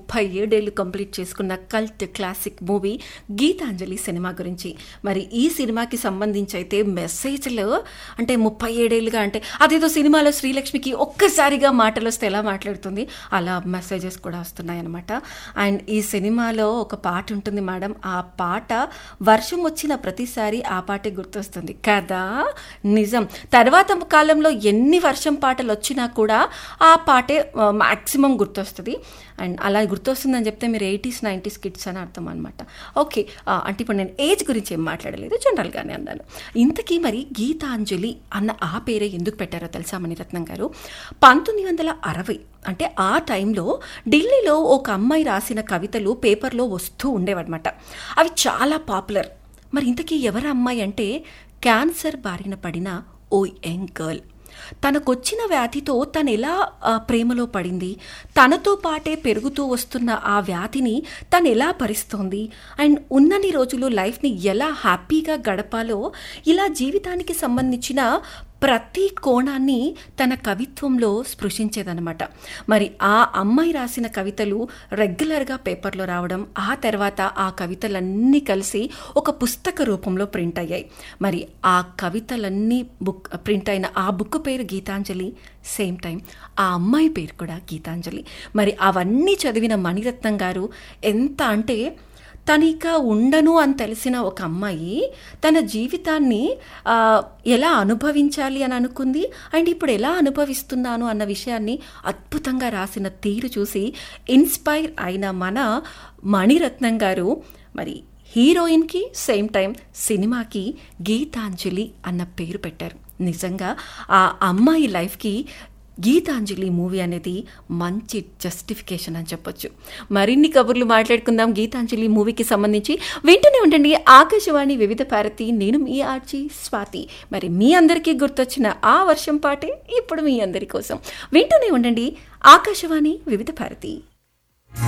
ముప్పై ఏడేళ్లు కంప్లీట్ చేసుకున్న cult classic movie Geethanjali cinema గురించి మరి ఈ సినిమాకి సంబంధించి అయితే మెసేజ్లు అంటే ముప్పై ఏడేళ్ళుగా అంటే అదేదో సినిమాలో శ్రీలక్ష్మికి ఒక్కసారిగా మాటలు వస్తే ఎలా మాట్లాడుతుంది అలా మెసేజెస్ కూడా వస్తున్నాయి అనమాట అండ్ ఈ సినిమాలో ఒక పాట ఉంటుంది మేడం ఆ పాట వర్షం వచ్చిన ప్రతిసారి ఆ పాటే గుర్తొస్తుంది కదా నిజం తర్వాత కాలంలో ఎన్ని వర్షం పాటలు వచ్చినా కూడా ఆ పాటే మ్యాక్సిమం గుర్తొస్తుంది అండ్ అలా గుర్తొస్తుందని చెప్తే మీరు ఎయిటీస్ నైంటీస్ కిడ్స్ అని అర్థం అనమాట ఓకే అంటే ఇప్పుడు నేను ఏజ్ గురించి ఏం మాట్లాడలేదు జనరల్గానే అన్నాను ఇంతకీ మరి గీతాంజలి అన్న ఆ పేరే ఎందుకు పెట్టారో తెలుసా మణిరత్నం గారు పంతొమ్మిది వందల అరవై అంటే ఆ టైంలో ఢిల్లీలో ఒక అమ్మాయి రాసిన కవితలు పేపర్లో వస్తూ ఉండేవన్నమాట అవి చాలా పాపులర్ మరి ఇంతకీ ఎవరు అమ్మాయి అంటే క్యాన్సర్ బారిన పడిన ఓ యంగ్ గర్ల్ తనకొచ్చిన వ్యాధితో తను ఎలా ఆ, ప్రేమలో పడింది తనతో పాటే పెరుగుతూ వస్తున్న ఆ వ్యాధిని తను ఎలా భరిస్తోంది అండ్ ఉన్నన్ని రోజులు లైఫ్ని ఎలా హ్యాపీగా గడపాలో ఇలా జీవితానికి సంబంధించిన ప్రతి కోణాన్ని తన కవిత్వంలో స్పృశించేదనమాట మరి ఆ అమ్మాయి రాసిన కవితలు రెగ్యులర్గా పేపర్లో రావడం ఆ తర్వాత ఆ కవితలన్నీ కలిసి ఒక పుస్తక రూపంలో ప్రింట్ అయ్యాయి మరి ఆ కవితలన్నీ బుక్ ప్రింట్ అయిన ఆ బుక్ పేరు గీతాంజలి సేమ్ టైం ఆ అమ్మాయి పేరు కూడా గీతాంజలి మరి అవన్నీ చదివిన మణిరత్నం గారు ఎంత అంటే తనిక ఉండను అని తెలిసిన ఒక అమ్మాయి తన జీవితాన్ని ఆ, ఎలా అనుభవించాలి అని అనుకుంది అండ్ ఇప్పుడు ఎలా అనుభవిస్తున్నాను అన్న విషయాన్ని అద్భుతంగా రాసిన తీరు చూసి ఇన్స్పైర్ అయిన మన మణిరత్నం గారు మరి హీరోయిన్కి సేమ్ టైం సినిమాకి గీతాంజలి అన్న పేరు పెట్టారు నిజంగా ఆ అమ్మాయి లైఫ్కి గీతాంజలి మూవీ అనేది మంచి జస్టిఫికేషన్ అని చెప్పొచ్చు మరిన్ని కబుర్లు మాట్లాడుకుందాం గీతాంజలి మూవీకి సంబంధించి వింటూనే ఉండండి ఆకాశవాణి వివిధ భారతి నేను మీ ఆర్చి స్వాతి మరి మీ అందరికీ గుర్తొచ్చిన ఆ వర్షం పాటే ఇప్పుడు మీ అందరి కోసం వింటూనే ఉండండి ఆకాశవాణి వివిధ భారతి